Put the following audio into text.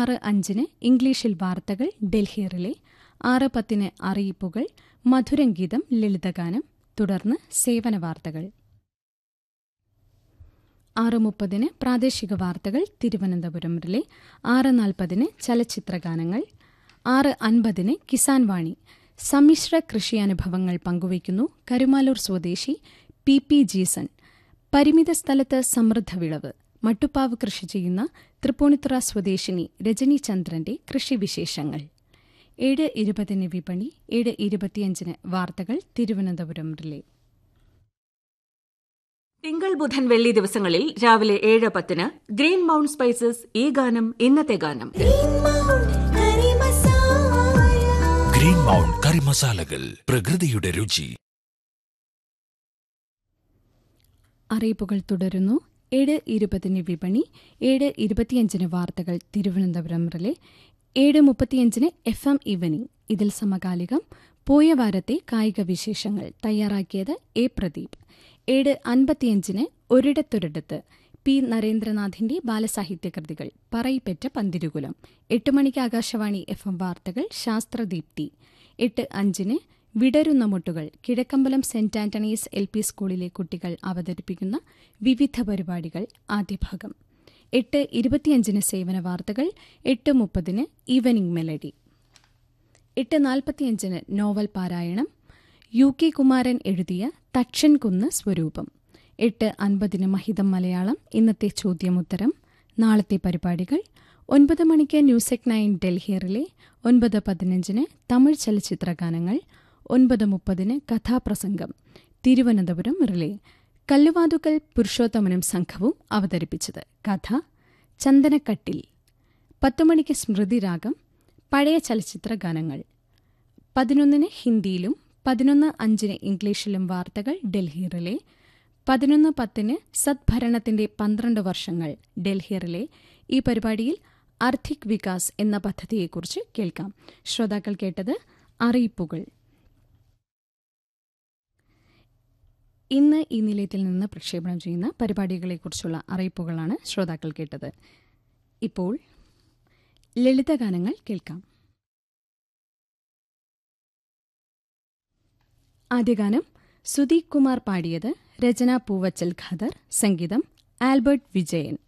ആറ് അഞ്ചിന് ഇംഗ്ലീഷിൽ വാർത്തകൾ ഡൽഹിയറിലെ ആറ് പത്തിന് അറിയിപ്പുകൾ മധുരംഗീതം ലളിതഗാനം തുടർന്ന് സേവന വാർത്തകൾ ആറ് മുപ്പതിന് പ്രാദേശിക വാർത്തകൾ തിരുവനന്തപുരം റിലെ ആറ് നാൽപ്പതിന് ചലച്ചിത്രഗാനങ്ങൾ ആറ് അൻപതിന് കിസാൻ വാണി സമ്മിശ്ര കൃഷി അനുഭവങ്ങൾ പങ്കുവയ്ക്കുന്നു കരുമാലൂർ സ്വദേശി പി പി ജീസൺ പരിമിത സ്ഥലത്ത് സമൃദ്ധ വിളവ് മട്ടുപ്പാവ് കൃഷി ചെയ്യുന്ന തൃപ്പൂണിത്തുറ സ്വദേശിനി രജനി ചന്ദ്രന്റെ കൃഷിവിശേഷങ്ങൾ ഏഴ് ഇരുപതിന് വിപണി ഏഴ് ഇരുപത്തിയഞ്ചിന് വാർത്തകൾ തിരുവനന്തപുരം റിലേ തിങ്കൾ ബുധൻ വെള്ളി ദിവസങ്ങളിൽ രാവിലെ ഏഴ് പത്തിന് ഗ്രീൻ മൗണ്ട് സ്പൈസസ് ഈ ഗാനം ഇന്നത്തെ ഗാനം ഗ്രീൻ മൗണ്ട് കറി മസാലകൾ പ്രകൃതിയുടെ രുചി അറിയിപ്പുകൾ തുടരുന്നു ഏഴ് ഇരുപതിന് വിപണി ഏഴ് ഇരുപത്തിയഞ്ചിന് വാർത്തകൾ തിരുവനന്തപുരം റിലെ ഏഴ് മുപ്പത്തിയഞ്ചിന് എഫ് എം ഈവനിംഗ് ഇതിൽ സമകാലികം പോയ വാരത്തെ കായിക വിശേഷങ്ങൾ തയ്യാറാക്കിയത് എ പ്രദീപ് ഏഴ് അൻപത്തിയഞ്ചിന് ഒരിടത്തൊരിടത്ത് പി നരേന്ദ്രനാഥിന്റെ ബാലസാഹിത്യകൃതികൾ പറയിപ്പറ്റ പന്തിരുകുലം എട്ട് മണിക്ക് ആകാശവാണി എഫ് എം വാർത്തകൾ ശാസ്ത്രദീപ്തി എട്ട് അഞ്ചിന് വിടരുന്ന മുട്ടുകൾ Kizhakkambalam saint Antony's L P സ്കൂളിലെ കുട്ടികൾ അവതരിപ്പിക്കുന്ന വിവിധ പരിപാടികൾ ആദ്യഭാഗം എട്ട് ഇരുപത്തിയഞ്ചിന് സേവന വാർത്തകൾ എട്ട് മുപ്പതിന് ഈവനിംഗ് മെലഡി എട്ട് നാൽപ്പത്തിയഞ്ചിന് നോവൽ പാരായണം യു കെ കുമാരൻ എഴുതിയ തക്ഷൻ കുന്ന് സ്വരൂപം എട്ട് അൻപതിന് മഹിതം മലയാളം ഇന്നത്തെ ചോദ്യമുത്തരം നാളത്തെ പരിപാടികൾ ഒൻപത് മണിക്ക് ന്യൂസെക് നയൻ ഡൽഹിയറിലെ ഒൻപത് പതിനഞ്ചിന് തമിഴ് ചലച്ചിത്ര ഗാനങ്ങൾ ഒൻപത് മുപ്പതിന് കഥാപ്രസംഗം തിരുവനന്തപുരം റിലേ കല്ലുവാതുക്കൽ പുരുഷോത്തമനും സംഘവും അവതരിപ്പിച്ചത് കഥ ചന്ദനക്കട്ടിൽ പത്തുമണിക്ക് സ്മൃതിരാഗം പഴയ ചലച്ചിത്ര ഗാനങ്ങൾ പതിനൊന്നിന് ഹിന്ദിയിലും പതിനൊന്ന് അഞ്ചിന് ഇംഗ്ലീഷിലും വാർത്തകൾ ഡൽഹി റിലേ പതിനൊന്ന് പത്തിന് സദ്ഭരണത്തിന്റെ പന്ത്രണ്ട് വർഷങ്ങൾ ഡൽഹി റിലേ ഈ പരിപാടിയിൽ ആർഥിക് വികാസ് എന്ന പദ്ധതിയെക്കുറിച്ച് കേൾക്കാം ശ്രോതാക്കൾ കേട്ടത് അറിയിപ്പുകൾ ഇന്ന് ഈ നിലയത്തിൽ നിന്ന് പ്രക്ഷേപണം ചെയ്യുന്ന പരിപാടികളെക്കുറിച്ചുള്ള അറിയിപ്പുകളാണ് ശ്രോതാക്കൾ കേട്ടത് ഇപ്പോൾ ലളിതഗാനങ്ങൾ കേൾക്കാം ആദ്യഗാനം സുദീപ് കുമാർ പാടിയത് രചന പൂവച്ചൽ ഖദർ സംഗീതം ആൽബർട്ട് വിജയൻ